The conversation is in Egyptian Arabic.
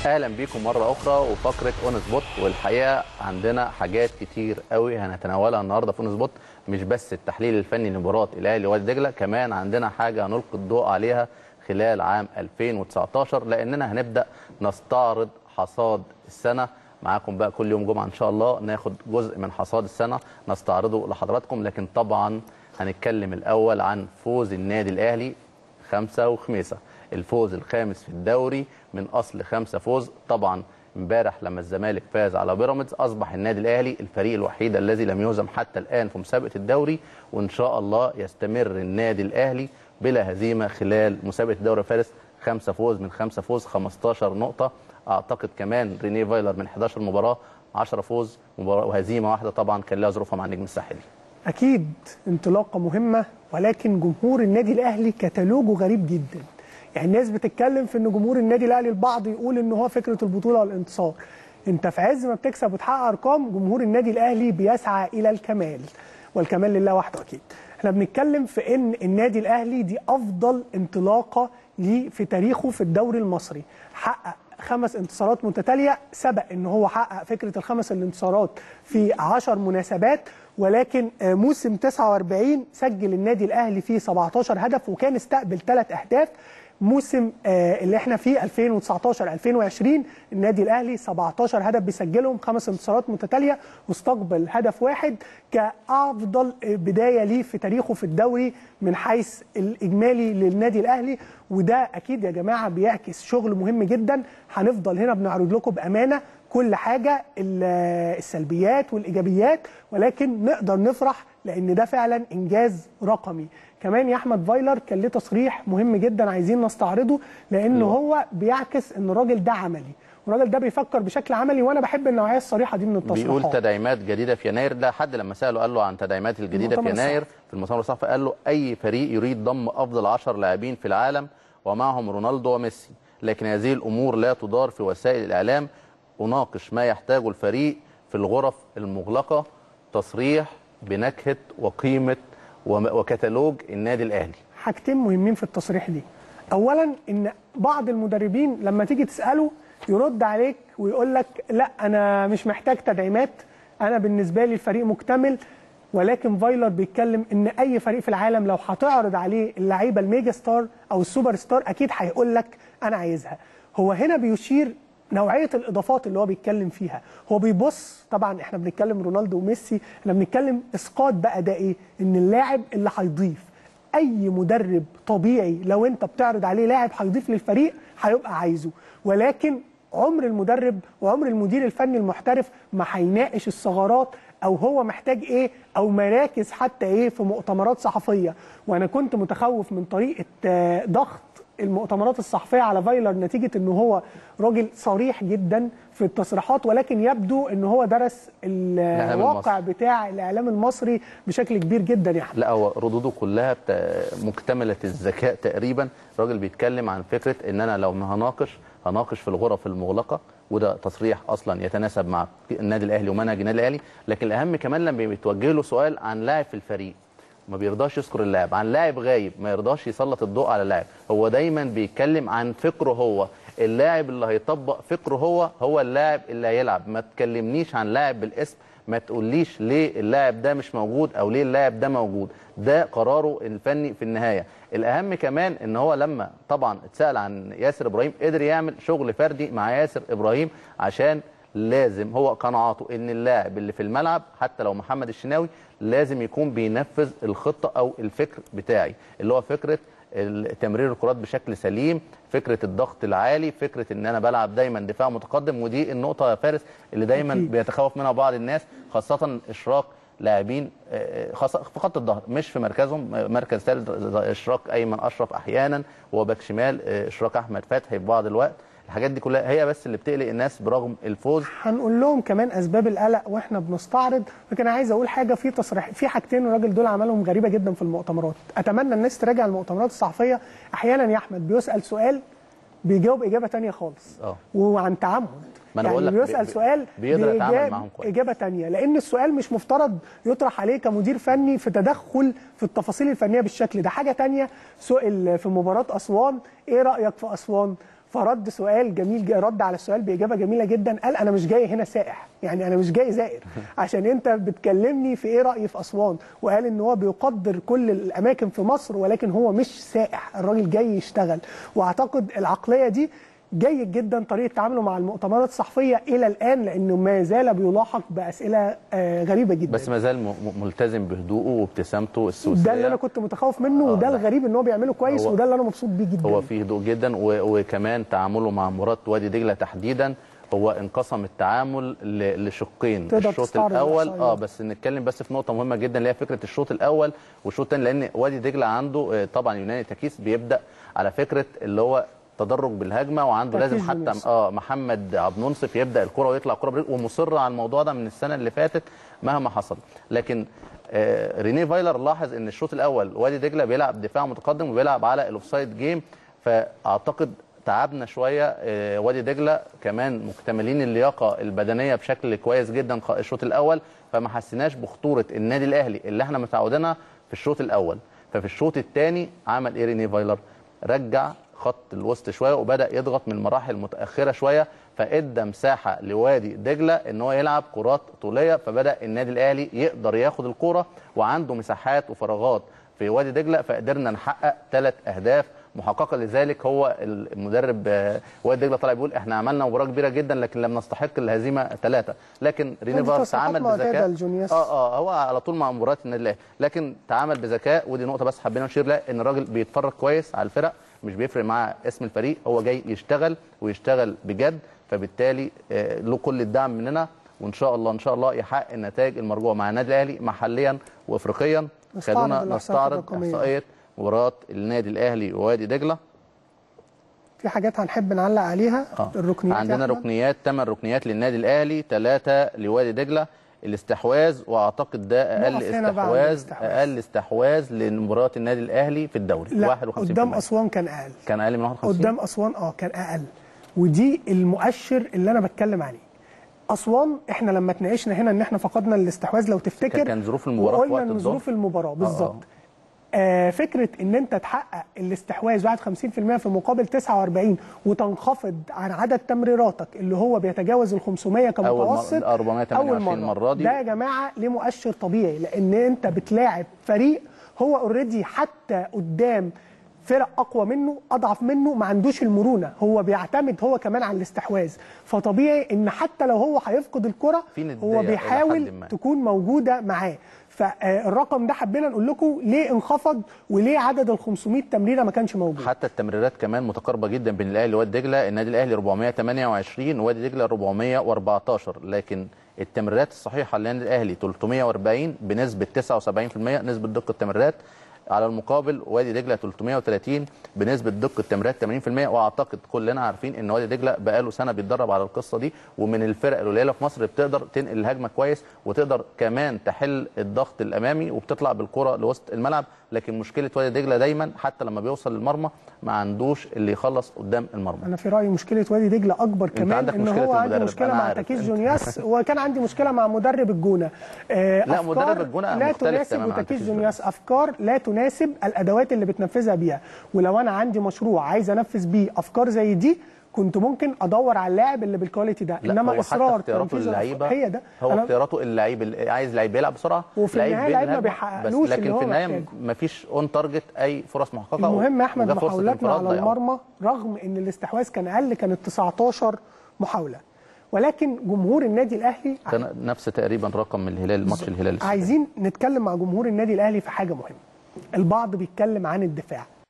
اهلا بيكم مره اخرى وفقره اون سبوت والحقيقه عندنا حاجات كتير قوي هنتناولها النهارده في اون سبوت مش بس التحليل الفني لمباراه الاهلي وادي دجله كمان عندنا حاجه هنلقي الضوء عليها خلال عام 2019 لاننا هنبدا نستعرض حصاد السنه معاكم بقى كل يوم جمعه ان شاء الله ناخد جزء من حصاد السنه نستعرضه لحضراتكم لكن طبعا هنتكلم الاول عن فوز النادي الاهلي خمسه وخميسه الفوز الخامس في الدوري من اصل خمسه فوز طبعا امبارح لما الزمالك فاز على بيراميدز اصبح النادي الاهلي الفريق الوحيد الذي لم يهزم حتى الان في مسابقه الدوري وان شاء الله يستمر النادي الاهلي بلا هزيمه خلال مسابقه الدوري فارس خمسه فوز من خمسه فوز 15 نقطه اعتقد كمان ريني فايلر من 11 مباراه 10 فوز مباراه وهزيمه واحده طبعا كان لها ظروفها مع النجم الساحلي اكيد انطلاقه مهمه ولكن جمهور النادي الاهلي كتالوجه غريب جدا يعني الناس بتتكلم في ان جمهور النادي الاهلي البعض يقول ان هو فكره البطوله والانتصار انت في عز ما بتكسب وتحقق ارقام جمهور النادي الاهلي بيسعى الى الكمال والكمال لله وحده اكيد احنا بنتكلم في ان النادي الاهلي دي افضل انطلاقه ليه في تاريخه في الدوري المصري حقق خمس انتصارات متتاليه سبق ان هو حقق فكره الخمس الانتصارات في 10 مناسبات ولكن موسم 49 سجل النادي الاهلي فيه 17 هدف وكان استقبل ثلاث اهداف موسم اللي احنا فيه 2019 2020 النادي الاهلي 17 هدف بيسجلهم خمس انتصارات متتاليه واستقبل هدف واحد كافضل بدايه ليه في تاريخه في الدوري من حيث الاجمالي للنادي الاهلي وده اكيد يا جماعه بيعكس شغل مهم جدا هنفضل هنا بنعرض لكم بامانه كل حاجه السلبيات والايجابيات ولكن نقدر نفرح لان ده فعلا انجاز رقمي كمان يا احمد فايلر كان ليه تصريح مهم جدا عايزين نستعرضه لان هو بيعكس ان الراجل ده عملي والراجل ده بيفكر بشكل عملي وانا بحب النوعيه الصريحه دي من التصريحات بيقول تدعيمات جديده في يناير ده حد لما ساله قال له عن تدعيمات الجديده في يناير في المؤتمر الصحفي قال له اي فريق يريد ضم افضل 10 لاعبين في العالم ومعهم رونالدو وميسي لكن هذه الامور لا تدار في وسائل الاعلام اناقش ما يحتاجه الفريق في الغرف المغلقه تصريح بنكهه وقيمه وكتالوج النادي الاهلي حاجتين مهمين في التصريح دي اولا ان بعض المدربين لما تيجي تساله يرد عليك ويقول لك لا انا مش محتاج تدعيمات انا بالنسبه لي الفريق مكتمل ولكن فايلر بيتكلم ان اي فريق في العالم لو هتعرض عليه اللعيبه الميجا ستار او السوبر ستار اكيد هيقول لك انا عايزها هو هنا بيشير نوعيه الاضافات اللي هو بيتكلم فيها هو بيبص طبعا احنا بنتكلم رونالدو وميسي احنا بنتكلم اسقاط بقى ده ايه ان اللاعب اللي هيضيف اي مدرب طبيعي لو انت بتعرض عليه لاعب هيضيف للفريق هيبقى عايزه ولكن عمر المدرب وعمر المدير الفني المحترف ما هيناقش الثغرات او هو محتاج ايه او مراكز حتى ايه في مؤتمرات صحفيه وانا كنت متخوف من طريقه ضغط المؤتمرات الصحفيه على فايلر نتيجه ان هو راجل صريح جدا في التصريحات ولكن يبدو ان هو درس الواقع بتاع الاعلام المصري بشكل كبير جدا يعني لا هو ردوده كلها مكتمله الذكاء تقريبا راجل بيتكلم عن فكره ان انا لو هناقش هناقش في الغرف المغلقه وده تصريح اصلا يتناسب مع النادي الاهلي ومنهج النادي الاهلي لكن الاهم كمان لما بيتوجه له سؤال عن لاعب في الفريق ما بيرضاش يذكر اللاعب عن لاعب غايب ما يرضاش يسلط الضوء على اللاعب هو دايما بيتكلم عن فكره هو اللاعب اللي هيطبق فكره هو هو اللاعب اللي هيلعب ما تكلمنيش عن لاعب بالاسم ما تقوليش ليه اللاعب ده مش موجود او ليه اللاعب ده موجود ده قراره الفني في النهايه الاهم كمان ان هو لما طبعا اتسال عن ياسر ابراهيم قدر يعمل شغل فردي مع ياسر ابراهيم عشان لازم هو قناعاته ان اللاعب اللي في الملعب حتى لو محمد الشناوي لازم يكون بينفذ الخطه او الفكر بتاعي اللي هو فكره تمرير الكرات بشكل سليم فكره الضغط العالي فكره ان انا بلعب دايما دفاع متقدم ودي النقطه يا فارس اللي دايما أكيد. بيتخوف منها بعض الناس خاصه اشراك لاعبين خاصه في خط الظهر مش في مركزهم مركز ثالث اشراك ايمن اشرف احيانا وباك شمال اشراك احمد فتحي في بعض الوقت الحاجات دي كلها هي بس اللي بتقلق الناس برغم الفوز هنقول لهم كمان اسباب القلق واحنا بنستعرض لكن انا عايز اقول حاجه في تصريح في حاجتين الراجل دول عملهم غريبه جدا في المؤتمرات اتمنى الناس تراجع المؤتمرات الصحفيه احيانا يا احمد بيسال سؤال بيجاوب اجابه ثانيه خالص اه وعن تعمد ما انا يعني بقول لك بيسال بي- سؤال بيقدر يتعامل بإجاب- معاهم كويس. اجابه ثانيه لان السؤال مش مفترض يطرح عليه كمدير فني في تدخل في التفاصيل الفنيه بالشكل ده حاجه ثانيه سئل في مباراه اسوان ايه رايك في اسوان فرد سؤال جميل جا- رد على السؤال باجابه جميله جدا قال انا مش جاي هنا سائح يعني انا مش جاي زائر عشان انت بتكلمني في ايه رايي في اسوان وقال ان هو بيقدر كل الاماكن في مصر ولكن هو مش سائح الراجل جاي يشتغل واعتقد العقليه دي جيد جدا طريقه تعامله مع المؤتمرات الصحفيه الى الان لانه ما زال بيلاحق باسئله آه، غريبه جدا بس ما زال م- م- ملتزم بهدوءه وابتسامته السوسيه ده اللي انا كنت متخوف منه وده ده. الغريب ان هو بيعمله كويس هو- وده اللي انا مبسوط بيه جدا هو فيه هدوء جدا و- وكمان تعامله مع مباراه وادي دجله تحديدا هو انقسم التعامل ل- لشقين تقدر الشوط تستعرض الاول الإحصائيات. اه بس نتكلم بس في نقطه مهمه جدا اللي هي فكره الشوط الاول والشوط الثاني لان وادي دجله عنده آه، طبعا يوناني تكيس بيبدا على فكره اللي هو تدرج بالهجمه وعنده تركيز لازم حتى بالنص. اه محمد عبد المنصف يبدا الكره ويطلع الكره برجله ومصر على الموضوع ده من السنه اللي فاتت مهما حصل لكن آه ريني فايلر لاحظ ان الشوط الاول وادي دجله بيلعب دفاع متقدم وبيلعب على الاوفسايد جيم فاعتقد تعبنا شويه آه، وادي دجله كمان مكتملين اللياقه البدنيه بشكل كويس جدا خ- الشوط الاول فما حسيناش بخطوره النادي الاهلي اللي احنا متعودينها في الشوط الاول ففي الشوط الثاني عمل ايه ريني فايلر رجع خط الوسط شويه وبدا يضغط من المراحل المتاخره شويه فادى مساحه لوادي دجله ان هو يلعب كرات طوليه فبدا النادي الاهلي يقدر ياخد الكره وعنده مساحات وفراغات في وادي دجله فقدرنا نحقق ثلاث اهداف محققه لذلك هو المدرب آه، وادي دجله طلع بيقول احنا عملنا مباراه كبيره جدا لكن لم نستحق الهزيمه ثلاثه لكن ريني دي فار تصريحات تعامل معتادة بذكاء لجونياس. اه اه هو على طول مع مباريات النادي الاهلي لكن تعامل بذكاء ودي نقطه بس حبينا نشير لها ان الراجل بيتفرج كويس على الفرق مش بيفرق معاه اسم الفريق هو جاي يشتغل ويشتغل بجد فبالتالي آه، له كل الدعم مننا وان شاء الله ان شاء الله يحقق النتائج المرجوه مع النادي الاهلي محليا وافريقيا نستعرض خلونا الإحصائيات نستعرض الرقمية. احصائيه مباراه النادي الاهلي ووادي دجله في حاجات هنحب نعلق عليها آه. الركنيات يا عندنا أحمد. ركنيات ثمان ركنيات للنادي الاهلي ثلاثه لوادي دجله الاستحواذ واعتقد ده اقل نقف هنا بقى عند استحواذ الاستحواذ. اقل استحواذ لمباراه النادي الاهلي في الدوري لا 51% قدام اسوان كان اقل كان اقل من 51 قدام اسوان اه كان اقل ودي المؤشر اللي انا بتكلم عليه اسوان احنا لما اتناقشنا هنا ان احنا فقدنا الاستحواذ لو تفتكر كان- كان ظروف المباراة في وقلنا وقت ان الظهر. ظروف المباراه بالظبط آه فكره ان انت تحقق الاستحواذ 51% في مقابل 49 وتنخفض عن عدد تمريراتك اللي هو بيتجاوز ال 500 كمتوسط مرة- 428 المرة دي. ده يا جماعه ليه مؤشر طبيعي لان انت بتلاعب فريق هو اوريدي حتى قدام فرق اقوى منه اضعف منه ما عندوش المرونه هو بيعتمد هو كمان على الاستحواذ فطبيعي ان حتى لو هو هيفقد الكره في ندية هو إلى بيحاول حد ما. تكون موجوده معاه فالرقم ده حبينا نقول لكم ليه انخفض وليه عدد ال 500 تمريره ما كانش موجود حتى التمريرات كمان متقاربه جدا بين الاهلي ووادي دجله النادي الاهلي 428 ووادي دجله 414 لكن التمريرات الصحيحه للنادي الاهلي 340 بنسبه 79% نسبه دقه التمريرات على المقابل وادي دجله 330 بنسبه دقه تمريرات 80% واعتقد كلنا عارفين ان وادي دجله بقاله سنه بيتدرب على القصه دي ومن الفرق القليله في مصر بتقدر تنقل الهجمه كويس وتقدر كمان تحل الضغط الامامي وبتطلع بالكره لوسط الملعب لكن مشكله وادي دجله دايما حتى لما بيوصل للمرمى ما عندوش اللي يخلص قدام المرمى انا في رايي مشكله وادي دجله اكبر كمان عندك ان مشكلة هو عندي المدرب، مشكله أنا مع عارف. تكيس أنت- جونياس وكان عندي مشكله مع مدرب الجونه آه، لا، أفكار مدرب الجونة لا مختلف تناسب تماماً عن وتكيس تكيس جونياس افكار لا تناسب الادوات اللي بتنفذها بيها ولو انا عندي مشروع عايز انفذ بيه افكار زي دي كنت ممكن ادور على اللاعب اللي بالكواليتي ده لا انما هو اصرار حتى اختياراته تنفيذ للعيبه الأفكار- هي ده هو أنا- اختياراته اللعيب اللي عايز لعيب يلعب بسرعه وفي النهاية بينقل اللعيب ما الهجمة، بيحققلوش بس اللي لكن هو في النهايه محتاجه. ما فيش اون تارجت اي فرص محققه المهم يا احمد وجا فرصة محاولاتنا انفراد على ضيعوها. المرمى رغم ان الاستحواذ كان اقل كانت 19 محاوله ولكن جمهور النادي الاهلي كان نفس تقريبا رقم الهلال ماتش الهلال السوداني. عايزين نتكلم مع جمهور النادي الاهلي في حاجه مهمه البعض بيتكلم عن الدفاع